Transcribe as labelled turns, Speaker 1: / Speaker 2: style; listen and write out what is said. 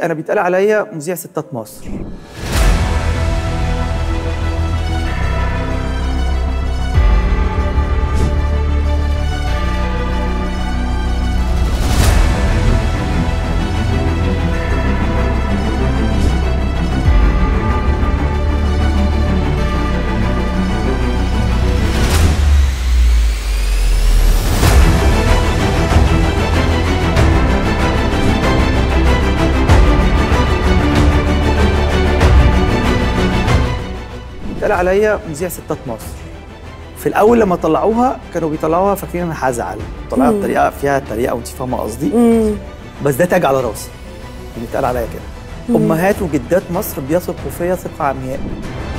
Speaker 1: انا بيتقال عليا مذيع ستات مصر اتقال عليا مذيع ستات مصر في الاول لما طلعوها كانوا بيطلعوها فاكرين انا هزعل طلعوها بطريقه فيها طريقه وانت فاهمه قصدي
Speaker 2: امم
Speaker 1: بس ده تاج على راسي بيتقال عليا كده امهات وجدات مصر بيثقوا فيا ثقه عمياء